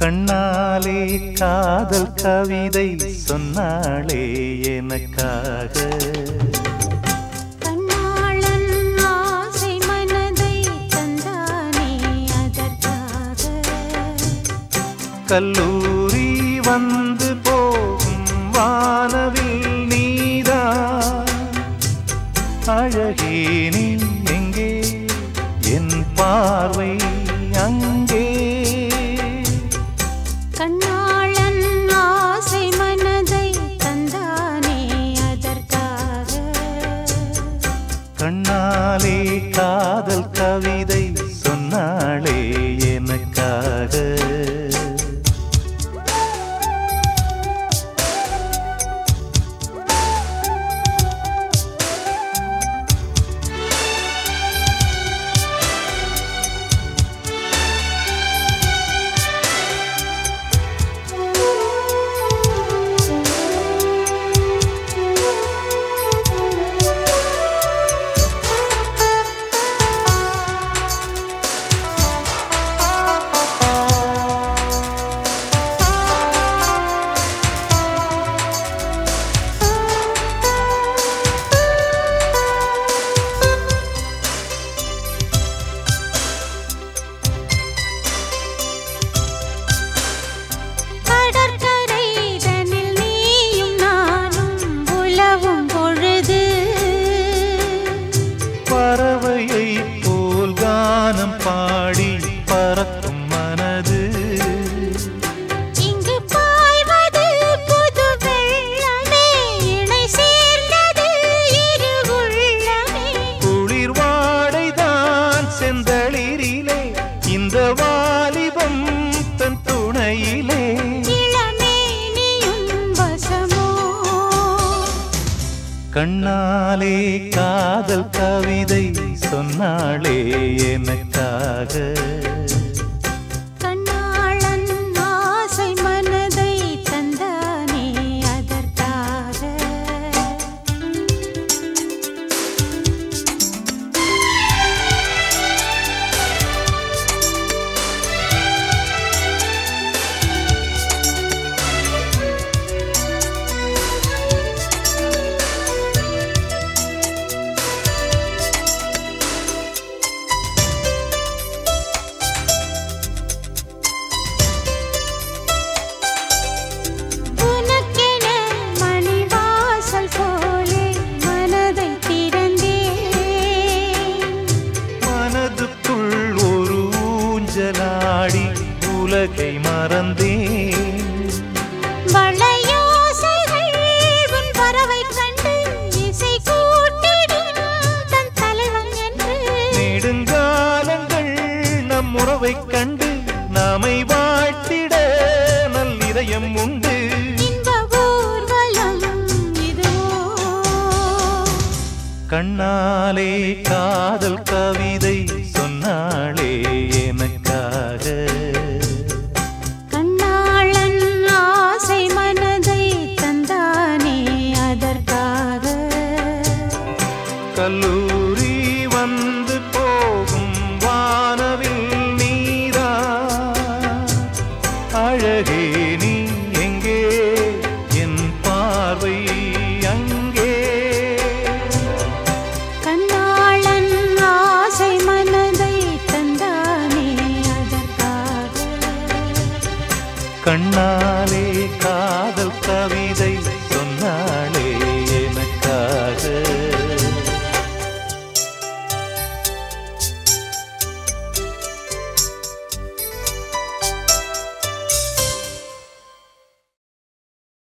கண்ணாலே காதல் கவிதை சொன்னாளே எனக்காக கண்ணாளன் ஆசை மனதை தந்தானே அதற்காக கல்லூரி வந்து போகும் வானவில் நீதான் அழகே நீ எங்கே என் பார்வை அங்கே கண்ணாளன் ஆசை மனதை தந்தானே அதற்காக கண்ணாலே காதல் கவிதை சொன்னாளே எனக்காக கடற்கரை தனில் நீயும் நானும் உலவும் பொழுது பறவையை போல் கானம் பாடி பறக்கும் மனது இங்கு பாய்வது புது வெள்ளமே இணை சேர்ந்தது இரு உள்ளமே குளிர் வாடைதான் செந்தளிரிலே இந்த வாலிபம் தன் துணையிலே இளமேனியும் வசமோ கண்ணாலே காதல் கவிதை சொன்னாளே எனக்காக கண்ணாளன் ஆசை மனதை தந்தானே அதற்காக உனக்கென மணிவாசல் போலே மனதை திறந்தேன் மனதுக்குள் ஒரு ஊஞ்சலாடி உலகை மறந்தேன் வளையோசைகள் உன் பறவை கண்டு இசை கூட்டிடும் தன் தலைவன் என்று நெடுங்காலங்கள் நம் உறவைக் கண்டு நாமை வாழ்த்திட நல்லிதயம் உண்டு இன்ப ஊர்வலம் இதுவோ கண்ணாலே காதல் கவிதை சொன்னாளே எனக்காக கண்ணாளன் ஆசை மனதை தந்தானே அதற்காக கல்லூரி வந்து போகும் வானவில் நீரா அழகே நீ எங்கே என் பார்வை அங்கே கண்ணாளன் ஆசை மனதை தந்தானே அதற்காக கண்ணாலே